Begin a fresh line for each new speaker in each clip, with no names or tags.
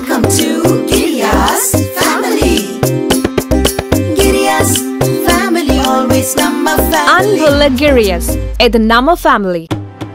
Welcome to Giriya's family. Giriya's family, always number family.
அன்புள்ள கிரியஸ் இது நம்ம ஃபேமிலி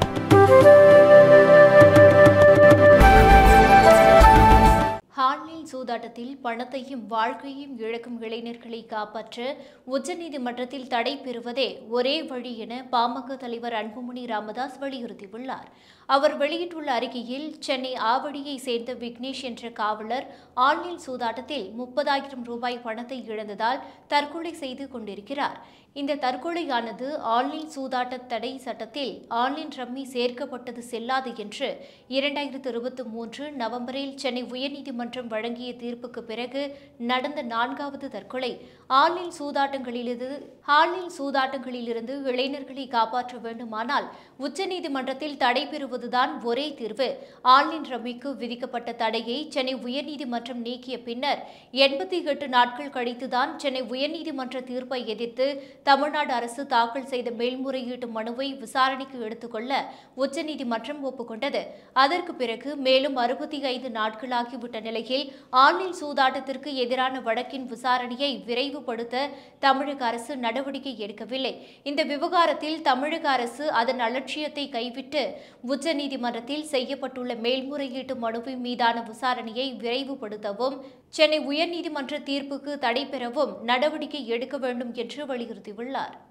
ஹாலில் சூதாட்டத்தில் பணத்தையும் வாழ்க்கையும் இழக்கும் இளைஞர்களை காப்பாற்ற உச்சநீதிமன்றத்தில் தடை பெறுவதே ஒரே வழி என பாமக தலைவர் அன்புமணி ராமதாஸ் வலியுறுத்தியுள்ளார் அவர் வெளியிட்டுள்ள அறிக்கையில் சென்னை ஆவடியை சேர்ந்த விக்னேஷ் என்ற காவலர் ஆன்லைன் சூதாட்டத்தில் முப்பதாயிரம் ரூபாய் பணத்தை இழந்ததால் தற்கொலை செய்து கொண்டிருக்கிறார் இந்த தற்கொலையானது ஆன்லைன் சூதாட்ட தடை சட்டத்தில் ஆன்லைன் ரம்மி சேர்க்கப்பட்டது செல்லாது என்று இரண்டாயிரத்து இருபத்தி மூன்று நவம்பரில் சென்னை உயர்நீதிமன்றம் வழங்கிய தீர்ப்புக்கு பிறகு நடந்த நான்காவது தற்கொலை ஆன்லைன் சூதாட்டங்களிலிருந்து ஆன்லைன் சூதாட்டங்களிலிருந்து இளைஞர்களை காப்பாற்ற வேண்டுமானால் உச்சநீதிமன்றத்தில் தடை பெறுவதுதான் ஒரே தீர்வு ஆன்லைன் ரம்மிக்கு விதிக்கப்பட்ட தடையை சென்னை உயர்நீதிமன்றம் நீக்கிய பின்னர் எண்பத்தி எட்டு நாட்கள் கழித்துதான் சென்னை உயர்நீதிமன்ற தீர்ப்பை எதிர்த்து தமிழ்நாடு அரசு தாக்கல் செய்த மேல்முறையீட்டு மனுவை விசாரணைக்கு எடுத்துக்கொள்ள உச்சநீதிமன்றம் ஒப்புக்கொண்டது அதற்கு பிறகு மேலும் அறுபத்தி ஐந்து நாட்களாகிவிட்ட நிலையில் ஆன்லைன் சூதாட்டத்திற்கு எதிரான வழக்கின் விசாரணையை விரைவுபடுத்த தமிழக அரசு நடவடிக்கை எடுக்கவில்லை இந்த விவகாரத்தில் தமிழக அரசு அதன் அலட்சியத்தை கைவிட்டு உச்சநீதிமன்றத்தில் செய்யப்பட்டுள்ள மேல்முறையீட்டு மனுவின் மீதான விசாரணையை விரைவுபடுத்தவும் சென்னை உயர்நீதிமன்ற தீர்ப்புக்கு தடை பெறவும் நடவடிக்கை எடுக்க வேண்டும் என்று வலியுறுத்தியுள்ளார்